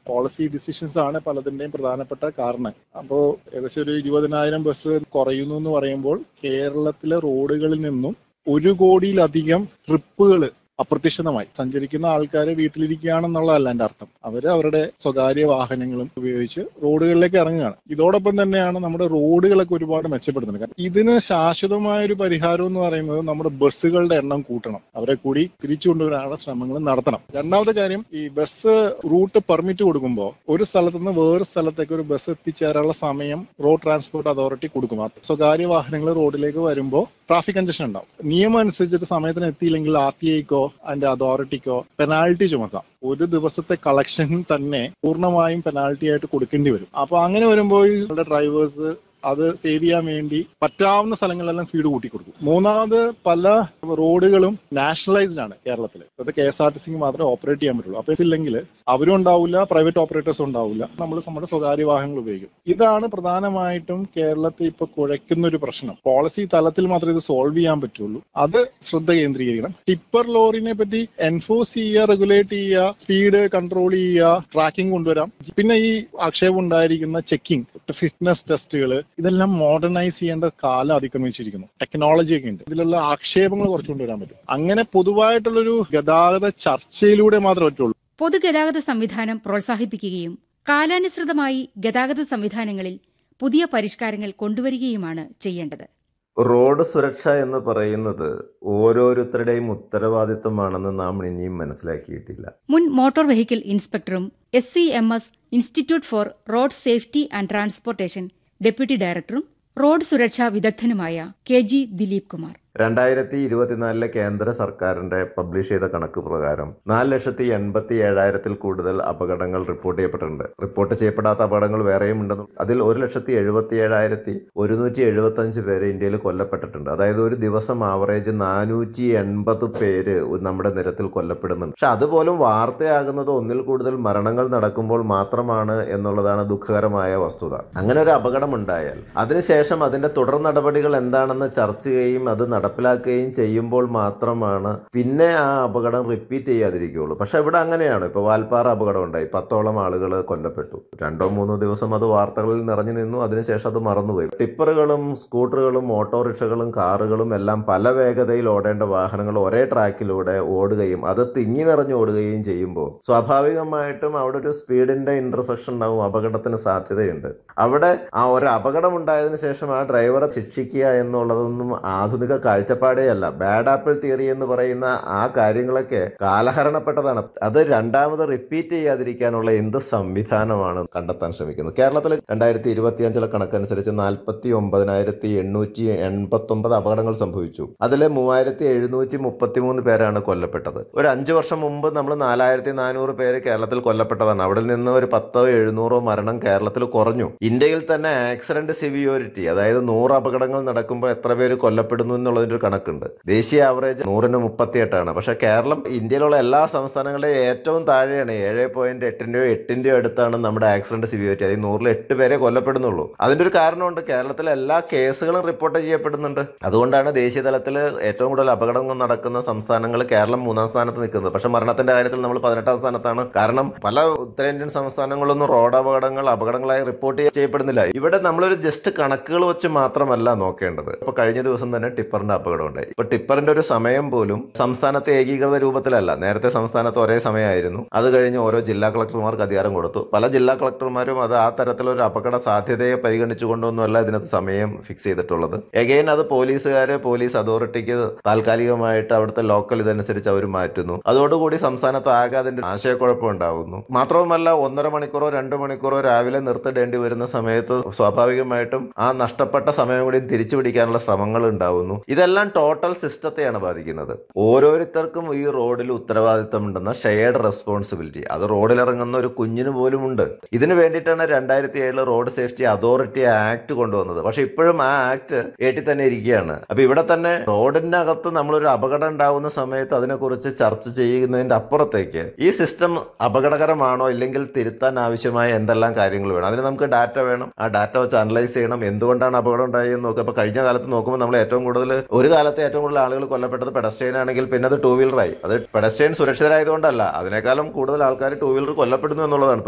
policy decisions ആണ് പലതിന്റെയും പ്രധാനപ്പെട്ട കാരണം അപ്പോൾ ഏകദേശം ഒരു ഇരുപതിനായിരം ബസ് കുറയുന്നു എന്ന് പറയുമ്പോൾ കേരളത്തിലെ റോഡുകളിൽ നിന്നും ഒരു കോടിയിലധികം ട്രിപ്പുകൾ അപ്രത്യക്ഷിതമായി സഞ്ചരിക്കുന്ന ആൾക്കാർ വീട്ടിലിരിക്കുകയാണെന്നുള്ളതല്ല എൻ്റെ അർത്ഥം അവർ അവരുടെ സ്വകാര്യ വാഹനങ്ങളും ഉപയോഗിച്ച് റോഡുകളിലേക്ക് ഇറങ്ങുകയാണ് ഇതോടൊപ്പം തന്നെയാണ് നമ്മുടെ റോഡുകളൊക്കെ ഒരുപാട് മെച്ചപ്പെടുത്തുന്നത് കാരണം ഇതിന് ശാശ്വതമായ ഒരു പരിഹാരം എന്ന് പറയുന്നത് നമ്മുടെ ബസ്സുകളുടെ എണ്ണം കൂട്ടണം അവരെ കൂടി തിരിച്ചു കൊണ്ടുവരാനുള്ള ശ്രമങ്ങൾ നടത്തണം രണ്ടാമത്തെ കാര്യം ഈ ബസ് റൂട്ട് പെർമിറ്റ് കൊടുക്കുമ്പോൾ ഒരു സ്ഥലത്ത് നിന്ന് വേറെ സ്ഥലത്തേക്ക് ഒരു ബസ് എത്തിച്ചേരാനുള്ള സമയം റോഡ് ട്രാൻസ്പോർട്ട് അതോറിറ്റി കൊടുക്കും അത് സ്വകാര്യ വാഹനങ്ങൾ റോഡിലേക്ക് വരുമ്പോൾ ട്രാഫിക് കൺജഷൻ ഉണ്ടാവും നിയമം അനുസരിച്ചിട്ട് സമയത്തിന് എത്തിയില്ലെങ്കിൽ ആർ ടി ഐക്കോ അതിന്റെ അതോറിറ്റിക്കോ പെനാൽറ്റി ചുമത്താം ഒരു ദിവസത്തെ കളക്ഷൻ തന്നെ പൂർണ്ണമായും പെനാൽറ്റി ആയിട്ട് കൊടുക്കേണ്ടി വരും അപ്പൊ അങ്ങനെ വരുമ്പോൾ ഈ ഡ്രൈവേഴ്സ് അത് സേവ് ചെയ്യാൻ വേണ്ടി പറ്റാവുന്ന സ്ഥലങ്ങളിലെല്ലാം സ്പീഡ് കൂട്ടി കൊടുക്കും മൂന്നാമത് പല റോഡുകളും നാഷണലൈസ്ഡ് ആണ് കേരളത്തിൽ അത് കെ എസ് ആർ ടി സിക്ക് മാത്രമേ ഓപ്പറേറ്റ് ചെയ്യാൻ പറ്റുള്ളൂ അപ്പൊ ഇല്ലെങ്കിൽ അവരും ഉണ്ടാവില്ല പ്രൈവറ്റ് ഓപ്പറേറ്റേഴ്സും ഉണ്ടാവില്ല നമ്മൾ നമ്മുടെ സ്വകാര്യ വാഹനങ്ങൾ ഉപയോഗിക്കും ഇതാണ് പ്രധാനമായിട്ടും കേരളത്തിൽ ഇപ്പൊ കുഴയ്ക്കുന്ന ഒരു പ്രശ്നം പോളിസി തലത്തിൽ മാത്രമേ ഇത് സോൾവ് ചെയ്യാൻ പറ്റുള്ളൂ അത് ശ്രദ്ധ കേന്ദ്രീകരിക്കണം ടിപ്പർ ലോറിനെ പറ്റി എൻഫോഴ്സ് ചെയ്യുക റെഗുലേറ്റ് ചെയ്യുക സ്പീഡ് കൺട്രോൾ ചെയ്യുക ട്രാക്കിംഗ് കൊണ്ടുവരാം പിന്നെ ഈ ആക്ഷേപം ഉണ്ടായിരിക്കുന്ന ചെക്കിംഗ് ഫിറ്റ്നസ് ടെസ്റ്റുകൾ ഇതെല്ലാം മോഡേണൈസ് ചെയ്യേണ്ട കാലം അതിക്രമിച്ചിരിക്കുന്നു ടെക്നോളജി ഒക്കെ ഉണ്ട് ഇതിലുള്ള ആക്ഷേപങ്ങൾ കുറച്ച് കൊണ്ടുവരാൻ പറ്റും അങ്ങനെ പൊതുവായിട്ടുള്ളൊരു ഗതാഗത ചർച്ചയിലൂടെ മാത്രമേ പറ്റുള്ളൂ പൊതുഗതാഗത സംവിധാനം പ്രോത്സാഹിപ്പിക്കുകയും കാലാനുസൃതമായി ഗതാഗത സംവിധാനങ്ങളിൽ പുതിയ പരിഷ്കാരങ്ങൾ കൊണ്ടുവരികയുമാണ് ചെയ്യേണ്ടത് റോഡ് സുരക്ഷ എന്ന് പറയുന്നത് ഓരോരുത്തരുടെയും ഉത്തരവാദിത്തമാണെന്ന് നാം ഇനിയും മനസ്സിലാക്കിയിട്ടില്ല മുൻ മോട്ടോർ വെഹിക്കിൾ ഇൻസ്പെക്ടറും S C M S institute for road safety and transportation deputy ഡയറക്ടറും റോഡ് സുരക്ഷാ വിദഗ്ധനുമായ കെ ജി ദിലീപ് കുമാർ രണ്ടായിരത്തി ഇരുപത്തിനാലിലെ കേന്ദ്ര സർക്കാരിന്റെ പബ്ലിഷ് ചെയ്ത കണക്ക് പ്രകാരം നാല് ലക്ഷത്തി എൺപത്തി ഏഴായിരത്തിൽ കൂടുതൽ അപകടങ്ങൾ റിപ്പോർട്ട് ചെയ്യപ്പെട്ടിട്ടുണ്ട് റിപ്പോർട്ട് ചെയ്യപ്പെടാത്ത അപകടങ്ങൾ വേറെയും ഉണ്ടെന്നും അതിൽ ഒരു ലക്ഷത്തി എഴുപത്തി ഏഴായിരത്തി ഒരുന്നൂറ്റി എഴുപത്തി അഞ്ച് പേര് ഇന്ത്യയിൽ കൊല്ലപ്പെട്ടിട്ടുണ്ട് അതായത് ഒരു ദിവസം ആവറേജ് നാനൂറ്റി എൺപത് പേര് നമ്മുടെ നിരത്തിൽ കൊല്ലപ്പെടുന്നുണ്ട് പക്ഷെ അതുപോലും വാർത്തയാകുന്നത് ഒന്നിൽ കൂടുതൽ മരണങ്ങൾ നടക്കുമ്പോൾ മാത്രമാണ് എന്നുള്ളതാണ് ദുഃഖകരമായ വസ്തുത അങ്ങനെ ഒരു അപകടം ഉണ്ടായാൽ അതിനുശേഷം അതിന്റെ തുടർ നടപടികൾ എന്താണെന്ന് ചർച്ച ചെയ്യുകയും അത് നടപ്പിലാക്കുകയും ചെയ്യുമ്പോൾ മാത്രമാണ് പിന്നെ ആ അപകടം റിപ്പീറ്റ് ചെയ്യാതിരിക്കുകയുള്ളൂ പക്ഷെ ഇവിടെ അങ്ങനെയാണ് ഇപ്പോൾ വാൽപ്പാറ അപകടം ഉണ്ടായി പത്തോളം ആളുകൾ കൊല്ലപ്പെട്ടു രണ്ടോ മൂന്നോ ദിവസം അത് വാർത്തകളിൽ നിറഞ്ഞു നിന്നു അതിനുശേഷം അത് മറന്നുപോയി ടിപ്പറുകളും സ്കൂട്ടറുകളും ഓട്ടോറിക്ഷകളും കാറുകളും എല്ലാം പല വേഗതയിൽ ഓടേണ്ട വാഹനങ്ങൾ ഒരേ ട്രാക്കിലൂടെ ഓടുകയും അത് തിങ്ങി നിറഞ്ഞു ഓടുകയും ചെയ്യുമ്പോൾ സ്വാഭാവികമായിട്ടും അവിടെ ഒരു സ്പീഡിന്റെ ഇന്റർസെക്ഷൻ ഉണ്ടാവും അപകടത്തിന് സാധ്യതയുണ്ട് അവിടെ ആ ഒരു അപകടം ഉണ്ടായതിനു ശേഷം ആ ഡ്രൈവറെ ശിക്ഷിക്കുക എന്നുള്ളതൊന്നും ആധുനിക കാഴ്ചപ്പാടേ അല്ല ബാഡ് ആപ്പിൾ തിയറി എന്ന് പറയുന്ന ആ കാര്യങ്ങളൊക്കെ കാലഹരണപ്പെട്ടതാണ് അത് രണ്ടാമത് റിപ്പീറ്റ് ചെയ്യാതിരിക്കാനുള്ള എന്ത് സംവിധാനമാണ് കണ്ടെത്താൻ ശ്രമിക്കുന്നത് കേരളത്തിൽ രണ്ടായിരത്തി ഇരുപത്തിയഞ്ചിലെ കണക്കനുസരിച്ച് നാൽപ്പത്തി ഒമ്പതിനായിരത്തി എണ്ണൂറ്റി എൺപത്തി ഒമ്പത് അപകടങ്ങൾ സംഭവിച്ചു അതിൽ മൂവായിരത്തി എഴുന്നൂറ്റി മുപ്പത്തി മൂന്ന് പേരാണ് കൊല്ലപ്പെട്ടത് ഒരു അഞ്ചു വർഷം മുമ്പ് നമ്മൾ നാലായിരത്തി നാനൂറ് പേര് കേരളത്തിൽ കൊല്ലപ്പെട്ടതാണ് അവിടെ നിന്ന് ഒരു പത്തോ എഴുന്നൂറോ മരണം കേരളത്തിൽ കുറഞ്ഞു ഇന്ത്യയിൽ തന്നെ ആക്സിഡന്റ് സിവിയോരിറ്റി അതായത് നൂറ് അപകടങ്ങൾ നടക്കുമ്പോൾ എത്ര പേര് കൊല്ലപ്പെടുന്നു എന്നുള്ളതിന്റെ ഒരു കണക്കുണ്ട് ദേശീയ ആവറേജ് നൂറിന് മുപ്പത്തിയെട്ടാണ് പക്ഷെ കേരളം ഇന്ത്യയിലുള്ള എല്ലാ സംസ്ഥാനങ്ങളുടെയും ഏറ്റവും താഴെയാണ് ഏഴ് പോയിന്റ് എട്ടിന്റെയോ എട്ടിന്റെയോ അടുത്താണ് നമ്മുടെ ആക്സിഡന്റ് സിവിയോരിറ്റി അതായത് നൂറിൽ എട്ട് പേരെ കൊല്ലപ്പെടുന്നുള്ളൂ അതിന്റെ ഒരു കാരണമുണ്ട് കേരളത്തിലെ എല്ലാ കേസുകളും റിപ്പോർട്ട് ചെയ്യപ്പെടുന്നുണ്ട് അതുകൊണ്ടാണ് ദേശീയ തലത്തിൽ ഏറ്റവും കൂടുതൽ അപകടങ്ങൾ നടക്കുന്ന സംസ്ഥാനങ്ങൾ കേരളം മൂന്നാം സ്ഥാനത്ത് നിൽക്കുന്നത് പക്ഷെ മരണത്തിന്റെ കാര്യത്തിൽ നമ്മൾ പതിനെട്ടാം സ്ഥാനത്താണ് കാരണം പല ഉത്തരേന്ത്യൻ സംസ്ഥാനങ്ങളിലൊന്നും റോഡ് അപകടങ്ങൾ അപകടങ്ങളായി റിപ്പോർട്ട് ചെയ്യപ്പെടുന്നില്ല ഇവിടെ നമ്മളൊരു ജസ്റ്റ് കണക്കുകൾ വെച്ച് മാത്രമല്ല നോക്കേണ്ടത് ഇപ്പൊ കഴിഞ്ഞ ദിവസം തന്നെ ടിപ്പറിന്റെ അപകടം ഉണ്ടായി ഇപ്പൊ ടിപ്പറിന്റെ ഒരു സമയം പോലും സംസ്ഥാനത്തെ ഏകീകൃത രൂപത്തിലല്ല നേരത്തെ സംസ്ഥാനത്ത് ഒരേ സമയമായിരുന്നു അത് കഴിഞ്ഞ് ഓരോ ജില്ലാ കളക്ടർമാർക്ക് അധികാരം കൊടുത്തു പല ജില്ലാ കളക്ടർമാരും അത് ആ തരത്തിലൊരു അപകട സാധ്യതയെ പരിഗണിച്ചുകൊണ്ടൊന്നുമല്ല ഇതിനകത്ത് സമയം ഫിക്സ് ചെയ്തിട്ടുള്ളത് എഗെയിൻ അത് പോലീസുകാര് പോലീസ് അതോറിറ്റിക്ക് താൽക്കാലികമായിട്ട് അവിടുത്തെ ലോക്കൽ ഇതനുസരിച്ച് അവർ മാറ്റുന്നു അതോടുകൂടി സംസ്ഥാനത്ത് ആകെ അതിന്റെ ആശയക്കുഴപ്പം ഉണ്ടാവുന്നു മാത്രവുമല്ല ഒന്നര മണിക്കൂറോ രണ്ട് മണിക്കൂറോ രാവിലെ നിർത്തിടേണ്ടി വരുന്ന സമയത്ത് സ്വാഭാവികമായിട്ടും ആ നഷ്ടപ്പെട്ട സമയം കൂടി തിരിച്ചു പിടിക്കാനുള്ള ശ്രമങ്ങൾ ഉണ്ടാവുന്നു ഇതെല്ലാം ടോട്ടൽ സിസ്റ്റത്തെയാണ് ബാധിക്കുന്നത് ഓരോരുത്തർക്കും ഈ റോഡിൽ ഉത്തരവാദിത്തമുണ്ടെന്ന ഷെയർഡ് റെസ്പോൺസിബിലിറ്റി അത് റോഡിലിറങ്ങുന്ന ഒരു കുഞ്ഞിന് പോലും ഉണ്ട് ഇതിനു വേണ്ടിയിട്ടാണ് രണ്ടായിരത്തി ഏഴില് റോഡ് സേഫ്റ്റി അതോറിറ്റി ആക്ട് കൊണ്ടുവന്നത് പക്ഷെ ഇപ്പോഴും ആ ആക്ട് ഏറ്റി തന്നെ ഇരിക്കുകയാണ് അപ്പൊ ഇവിടെ തന്നെ റോഡിന്റെ അകത്ത് നമ്മളൊരു അപകടം ഉണ്ടാവുന്ന സമയത്ത് അതിനെക്കുറിച്ച് ചർച്ച ചെയ്യുന്നതിന്റെ അപ്പുറത്തേക്ക് ഈ സിസ്റ്റം അപകടകരമാണോ ഇല്ലെങ്കിൽ തിരുത്താൻ ആവശ്യമായ എന്തെല്ലാം കാര്യങ്ങൾ വേണം അതിന് നമുക്ക് ഡാറ്റ വേണം ആ ഡാറ്റ വെച്ച് അനലൈസ് ചെയ്യണം എന്തുകൊണ്ടാണ് അപകടം ഉണ്ടായെന്ന് നോക്കുക അപ്പൊ കഴിഞ്ഞ കാലത്ത് നോക്കുമ്പോൾ നമ്മൾ ഏറ്റവും കൂടുതൽ ഒരു കാലത്ത് ഏറ്റവും കൂടുതൽ ആളുകൾ കൊല്ലപ്പെട്ടത് പെഡസ്ട്രെയിൻ ആണെങ്കിൽ പിന്നെ അത് ടൂ വീലറായി അത് പെഡസ്ട്രെയിൻ സുരക്ഷിതരായതുകൊണ്ടല്ല അതിനേക്കാളും കൂടുതൽ ആൾക്കാർ ടൂ വീലർ കൊല്ലപ്പെടുന്നു എന്നുള്ളതാണ്